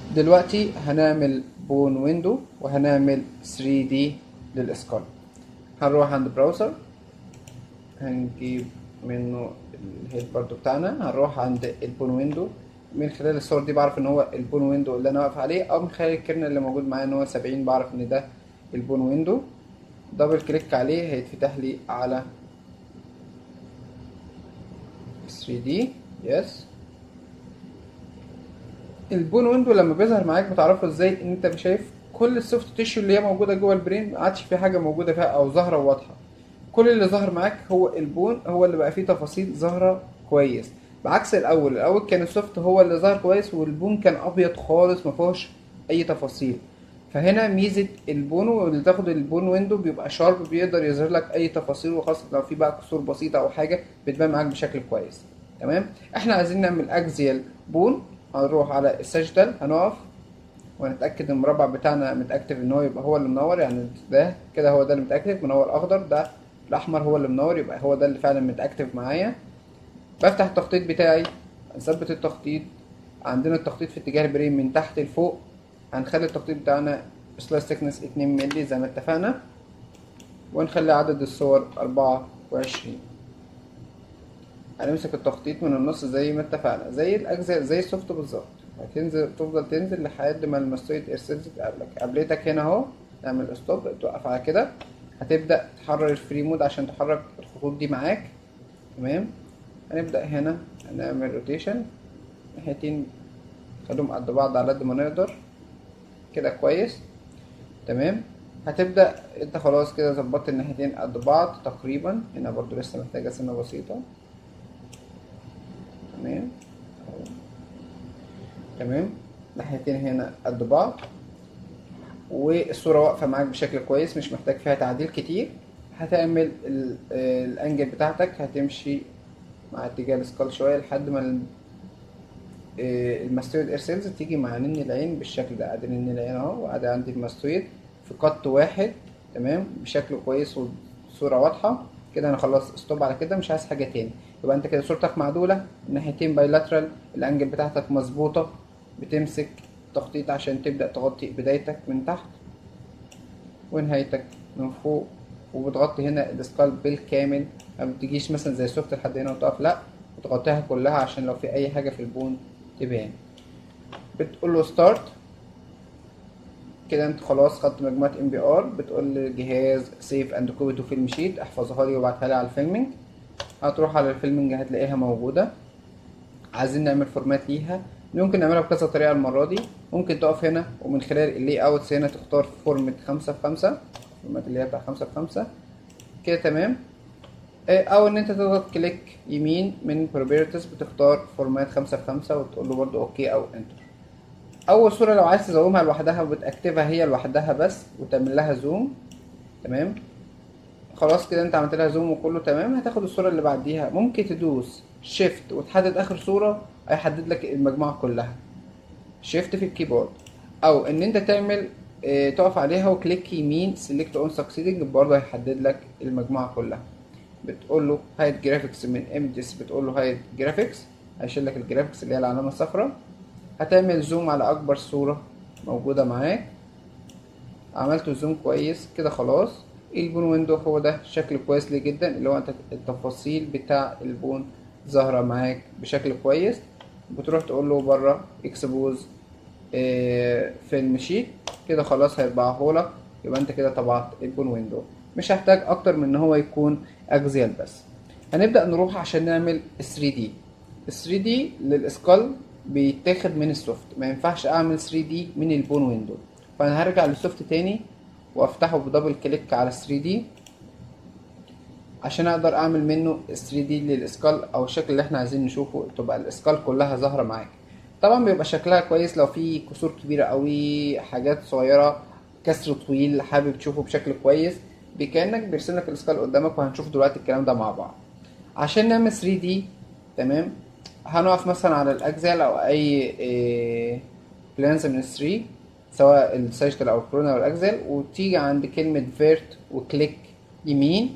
دلوقتي هنعمل بون ويندو وهنعمل 3 دي للاسكال هنروح عند براوزر هنجيب منه الهيد برضو بتاعنا هنروح عند البون ويندو من خلال الصور دي بعرف ان هو البون ويندو اللي انا واقف عليه او من خلال الكيرنل اللي موجود معايا ان هو 70 بعرف ان ده البون ويندو دبل كليك عليه هيتفتح لي على 3 دي يس البون ويندو لما بيظهر معاك بتعرفه ازاي ان انت شايف كل السوفت تيشو اللي هي موجوده جوه البرين ما عادش في حاجه موجوده فيها او ظاهره واضحه كل اللي ظهر معاك هو البون هو اللي بقى فيه تفاصيل ظاهره كويس بعكس الاول الاول كان السوفت هو اللي ظهر كويس والبون كان ابيض خالص ما فيهوش اي تفاصيل فهنا ميزه البون واللي تاخد البون ويندو بيبقى شارب بيقدر يظهر لك اي تفاصيل وخاصه لو في بقى كسور بسيطه او حاجه بتبان معاك بشكل كويس تمام احنا عايزين نعمل اكزيال بون هنروح على السجدل هنقف ونتاكد المربع بتاعنا متاكتف ان هو يبقى هو اللي منور يعني ده كده هو ده اللي متاكتف منور اخضر ده الاحمر هو اللي منور يبقى هو ده اللي فعلا متاكتف معايا بفتح التخطيط بتاعي نثبت التخطيط عندنا التخطيط في اتجاه البرين من تحت لفوق هنخلي التخطيط بتاعنا سلايس تكنس 2 مللي زي ما اتفقنا ونخلي عدد الصور أربعة وعشرين هنمسك التخطيط من النص زي ما اتفقنا زي الأجزاء زي السوفت بالظبط هتنزل تفضل تنزل لحد ما الماستويد ارسلز تقابلك قابلتك هنا اهو تعمل ستوب توقف على كده هتبدأ تحرر الفري مود عشان تحرك الخطوط دي معاك تمام هنبدأ هنا هنعمل روتيشن ناحيتين خليهم قد بعض على قد ما نقدر كده كويس تمام هتبدأ انت خلاص كده ظبطت الناحيتين قد بعض تقريبا هنا برضو لسه محتاجة سنة بسيطة تمام أهو. تمام ناحيتين هنا قد بعض والصورة واقفة معاك بشكل كويس مش محتاج فيها تعديل كتير هتعمل ال- آه، الانجل بتاعتك هتمشي مع اتجاه السكال شوية لحد ما ال- آه، الماستويد اير سيلز تيجي مع نن العين بالشكل ده ادي نن العين اهو وادي عندي الماستويد في قط واحد تمام بشكل كويس وصورة واضحة كده انا خلاص ستوب على كده مش عايز حاجة تاني يبقى انت كده صورتك معدولة الناحيتين بايلاترال الانجل بتاعتك مظبوطة بتمسك تخطيط عشان تبدأ تغطي بدايتك من تحت ونهايتك من فوق وبتغطي هنا السكال بالكامل ما بتجيش مثلا زي السوفت لحد هنا وتقف لا بتغطيها كلها عشان لو في اي حاجة في البون تبان بتقول له ستارت كده انت خلاص خدت مجموعة ام بي ار بتقول للجهاز سيف اند كوبي تو فيلم شيت احفظها لي وابعتها لي على الفيلمنج هتروح على الفيلمنج هتلاقيها موجودة عايزين نعمل فورمات ليها ممكن نعملها بكذا طريقة المرة دي ممكن تقف هنا ومن خلال اللي اوتس هنا تختار فورمة خمسة في خمسة الفورمات اللي هي بتاع خمسة في خمسة كده تمام اه، او ان انت تضغط كليك يمين من بروبرتيز بتختار فورمات خمسة في خمسة وتقول له برضو اوكي او انتر اول صورة لو عايز تزومها لوحدها وبتاكتفها هي لوحدها بس وتعمل لها زوم تمام خلاص كده انت عملت لها زوم وكله تمام هتاخد الصورة اللي بعديها ممكن تدوس شيفت وتحدد اخر صورة هيحدد لك المجموعة كلها شيفت في الكيبورد او ان انت تعمل اه تقف عليها وكليك يمين سيلكت اون سكسيدنج برضه هيحدد لك المجموعة كلها بتقول له هايد جرافيكس من ايمجز بتقول له هايد جرافيكس هيشيل لك الجرافيكس اللي هي العلامة الصفراء هتعمل زوم على اكبر صورة موجودة معاك عملت زوم كويس كده خلاص البون ويندو هو ده شكل كويس ليه جدا اللي هو انت التفاصيل بتاع البون ظاهرة معاك بشكل كويس بتروح تقول له بره اكسبوز فيلم شيت كده خلاص هيطبعه لك يبقى انت كده طبعت البون ويندو مش هحتاج اكتر من ان هو يكون اكزيال بس هنبدأ نروح عشان نعمل 3 دي 3 دي للاسكال بيتاخد من السوفت ما ينفعش اعمل 3 دي من البون ويندو فانا هرجع للسوفت تاني وافتحه بدبل كليك على 3 دي عشان اقدر اعمل منه 3 دي للاسكال او الشكل اللي احنا عايزين نشوفه تبقى الاسكال كلها ظاهره معاك طبعا بيبقى شكلها كويس لو في كسور كبيره قوي حاجات صغيره كسر طويل حابب تشوفه بشكل كويس بكانك بيرسم لك الاسكال قدامك وهنشوف دلوقتي الكلام ده مع بعض عشان نعمل 3 دي تمام هنقف مثلا على الاجزاء او اي بلانز من 3 سواء السيجتال او الكورونا او الاجزال وتيجي عند كلمة فيرت وكليك يمين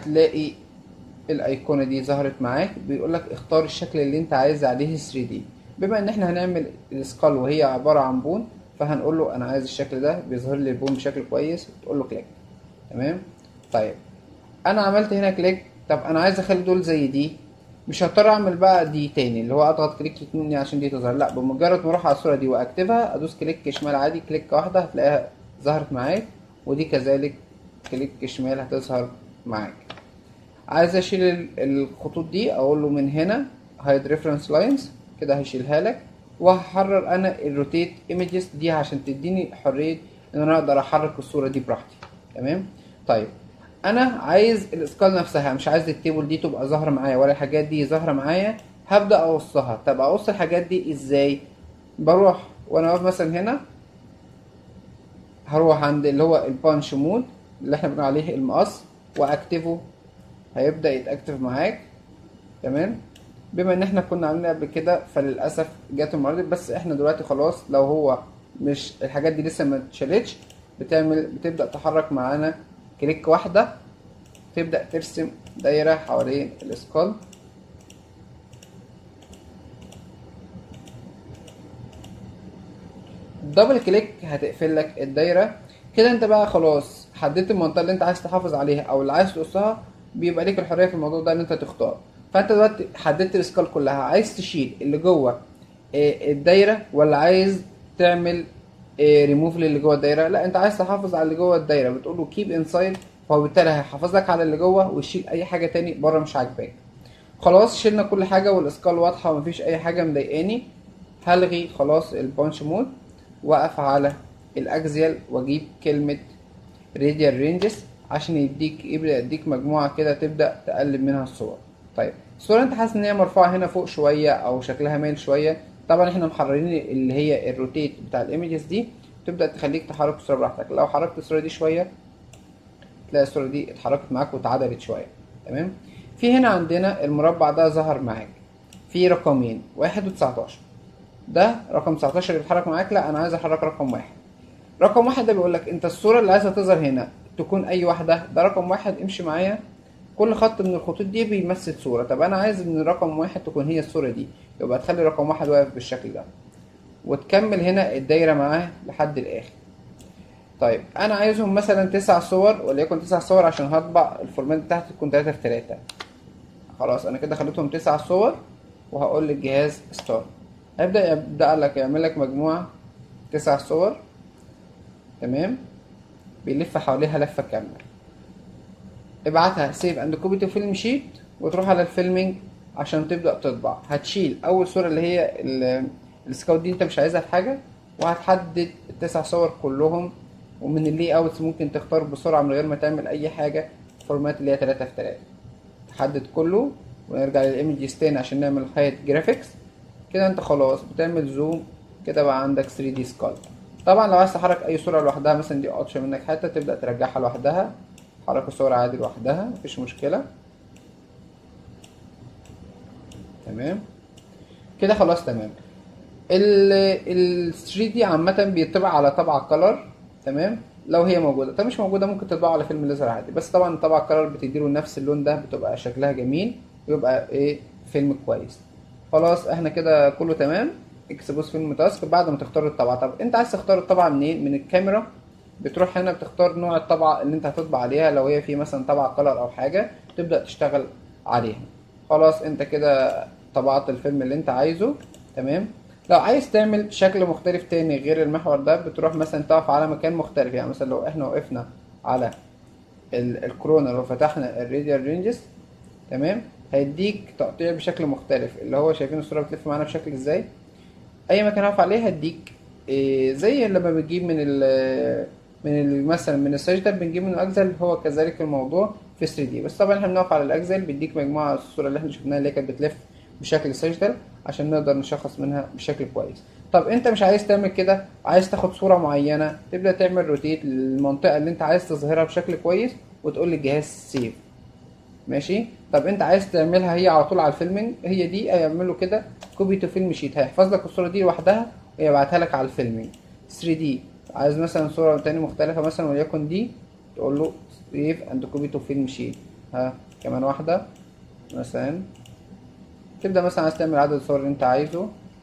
هتلاقي الايقونة دي ظهرت معاك بيقول لك اختار الشكل اللي انت عايز عليه 3 دي بما ان احنا هنعمل السكال وهي عباره عن بون فهنقول له انا عايز الشكل ده بيظهر لي البون بشكل كويس تقول له كليك تمام طيب انا عملت هنا كليك طب انا عايز اخلي دول زي دي مش هضطر اعمل بقى دي تاني اللي هو اضغط كليك يمين عشان دي تظهر لا بمجرد ما اروح على الصوره دي واكتبها ادوس كليك شمال عادي كليك واحده هتلاقيها ظهرت معاك ودي كذلك كليك شمال هتظهر معاك عايز اشيل ال- الخطوط دي اقول له من هنا هايد ريفرنس لاينز كده هيشيلها لك وهحرر انا الروتيت ايمجز دي عشان تديني حريه ان انا اقدر احرك الصوره دي براحتي تمام طيب انا عايز الاسكال نفسها مش عايز التيبل دي تبقى ظاهره معايا ولا الحاجات دي ظاهره معايا هبدا اقصها طب اقص الحاجات دي ازاي بروح وانا واقف مثلا هنا هروح عند اللي هو البانش مود اللي احنا بنقول عليه المقص واكتفه هيبدا يتاكتف معاك تمام بما ان احنا كنا عاملين قبل كده فللاسف جات المره دي بس احنا دلوقتي خلاص لو هو مش الحاجات دي لسه ما اتشالتش بتعمل بتبدا تحرك معانا كليك واحده تبدا ترسم دايره حوالين الاسكال دبل كليك هتقفل لك الدايره كده انت بقى خلاص حددت المنطقه اللي انت عايز تحافظ عليها او اللي عايز تقصها بيبقى ليك الحريه في الموضوع ده ان انت تختار فانت دلوقتي حددت الاسكال كلها عايز تشيل اللي جوه آه، الدايره ولا عايز تعمل ريموف للي جوه الدايره لا انت عايز تحافظ على اللي جوه الدايره بتقول له كيب انسايد فهو بالتالي هيحافظ لك على اللي جوه ويشيل اي حاجه تاني بره مش عاجباك خلاص شلنا كل حاجه والاسكال واضحه ومفيش اي حاجه مضايقاني هلغي خلاص البانش مود واقف على الاكزيال واجيب كلمه راديال رينجز عشان يديك يبدا يديك مجموعه كده تبدا تقلب منها الصور طيب الصوره انت حاسس ان هي مرفوعه هنا فوق شويه او شكلها مايل شويه طبعا احنا محررين اللي هي الروتيت بتاع الايمجز دي تبدا تخليك تحرك الصوره براحتك لو حركت الصوره دي شويه تلاقي الصوره دي اتحركت معاك واتعدلت شويه تمام في هنا عندنا المربع ده ظهر معاك في رقمين واحد وتسعتاشر ده رقم 19 اللي بيتحرك معاك لا انا عايز احرك رقم واحد رقم واحد ده بيقول لك انت الصوره اللي عايزها تظهر هنا تكون اي واحده ده رقم واحد امشي معايا كل خط من الخطوط دي بيمثل صوره طب انا عايز من رقم واحد تكون هي الصوره دي يبقى تخلي رقم واحد واقف بالشكل ده وتكمل هنا الدايره معاه لحد الاخر طيب انا عايزهم مثلا تسع صور وليكن تسع صور عشان هطبع الفورمات بتاعتي تكون تلاتة في تلاتة خلاص انا كده خليتهم تسع صور وهقول للجهاز ستارت هيبدأ يبدأ لك يعمل لك مجموعة تسع صور تمام بيلف حواليها لفة كاملة ابعتها سيف اند كوبي تو فيلم شيت وتروح على الفيلمينج عشان تبدأ تطبع هتشيل أول صورة اللي هي ال- السكاوت دي انت مش عايزها في حاجة وهتحدد التسع صور كلهم ومن اللي اوتس ممكن تختار بسرعة من غير ما تعمل أي حاجة فورمات اللي هي تلاتة في تلاتة تحدد كله ونرجع للايمجز تاني عشان نعمل هايت جرافيكس كده انت خلاص بتعمل زوم كده بقى عندك 3 دي سكال طبعا لو عايز تحرك اي صوره لوحدها مثلا دي قطشه منك حته تبدا ترجعها لوحدها حرك الصوره عادي لوحدها مفيش مشكله تمام كده خلاص تمام ال 3 دي عامه بيطبع على طبعه كلر تمام لو هي موجوده طب مش موجوده ممكن تطبعه على فيلم ليزر عادي بس طبعا طبعه كلر بتديله نفس اللون ده بتبقى شكلها جميل ويبقى ايه فيلم كويس خلاص احنا كده كله تمام اكسبوز فيلم تاسك بعد ما تختار الطبعه طب انت عايز تختار الطبعه منين من الكاميرا بتروح هنا بتختار نوع الطبعه اللي انت هتطبع عليها لو هي في مثلا طبعه كلر او حاجه تبدا تشتغل عليها خلاص انت كده طبعت الفيلم اللي انت عايزه تمام لو عايز تعمل شكل مختلف تاني غير المحور ده بتروح مثلا تقف على مكان مختلف يعني مثلا لو احنا وقفنا على ال- الكورونا لو فتحنا الراديال رينجز تمام هيديك تقطيع بشكل مختلف اللي هو شايفين الصورة بتلف معانا بشكل ازاي اي مكان هقف عليه هديك إيه زي لما بنجيب من ال من ال- مثلا من السجدة بنجيب منه اجزاء هو كذلك الموضوع في 3 دي بس طبعا احنا بنقف على الاجزاء بيديك مجموعة الصورة اللي احنا شفناها اللي هي كانت بتلف بشكل السجدة عشان نقدر نشخص منها بشكل كويس طب انت مش عايز تعمل كده عايز تاخد صورة معينة تبدأ تعمل روتيت للمنطقة اللي انت عايز تظهرها بشكل كويس وتقول للجهاز سيف ماشي طب انت عايز تعملها هي على طول على الفيلمينج هي دي هيعمل له كده كوبي تو فيلم شيت هيحفظ لك الصوره دي لوحدها ويبعتها لك على الفيلمينج 3 دي عايز مثلا صوره تاني مختلفه مثلا وليكن دي تقول له سيف اند كوبي تو فيلم شيت ها كمان واحده مثلا تبدا مثلا عايز تعمل عدد الصور اللي انت عايزه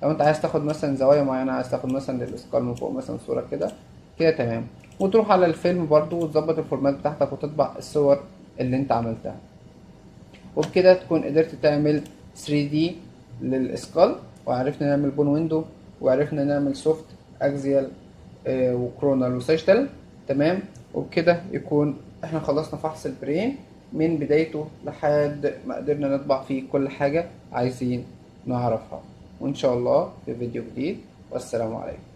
لو انت عايز تاخد مثلا زوايا معينة عايز تاخد مثلا للاسكال من فوق مثلا صورة كده كده تمام وتروح على الفيلم برضو وتظبط الفورمات بتاعتك وتطبع الصور اللي انت عملتها وبكده تكون قدرت تعمل 3D للاسكال وعرفنا نعمل بون ويندو وعرفنا نعمل سوفت اكزيال آه، وكرونال وسيجتال تمام وبكده يكون احنا خلصنا فحص البرين من بدايته لحد ما قدرنا نطبع فيه كل حاجة عايزين نعرفها وإن شاء الله في فيديو جديد والسلام عليكم